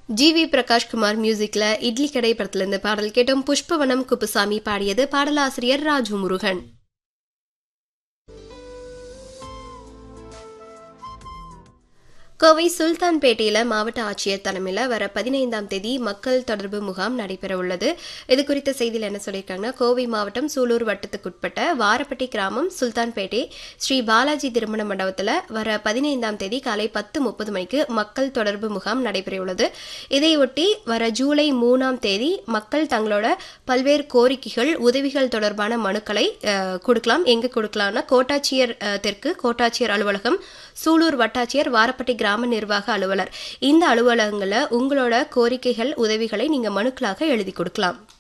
G we Prakash Kumar மியூசிக்ல இட்லி கடை படத்துல இருந்து பாடல் கேட்டோம் புஷ்பவனம் குப்புசாமி பாடியது பாடலாசிரியர் ராஜு முருகன் கோவை சுல்தான்பேட்டையில மாவட்ட ஆட்சியர் தலைமையில் வர பதினைந்தாம் தேதி மக்கள் தொடர்பு முகாம் நடைபெற உள்ளது இது குறித்த செய்தியில் என்ன சொல்லியிருக்காங்கன்னா கோவை மாவட்டம் சூலூர் வட்டத்துக்குட்பட்ட வாரப்பட்டி கிராமம் சுல்தான்பேட்டை ஸ்ரீ பாலாஜி திருமண மண்டபத்தில் வர பதினைந்தாம் தேதி காலை பத்து முப்பது மணிக்கு மக்கள் தொடர்பு முகாம் நடைபெற உள்ளது இதையொட்டி வர ஜூலை மூணாம் தேதி மக்கள் தங்களோட பல்வேறு கோரிக்கைகள் உதவிகள் தொடர்பான மனுக்களை அஹ், கொடுக்கலாம் எங்க கொடுக்கலாம்னா கோட்டாட்சியர் அஹ், தெற்கு கோட்டாட்சியர் அலுவலகம் சூலூர் வட்டாட்சியர் வாரப்பட்டி கிராம நிர்வாக அலுவலர் இந்த அலுவலகங்களில் உங்களோட கோரிக்கைகள் உதவிகளை நீங்க மனுக்களாக எழுதி கொடுக்கலாம்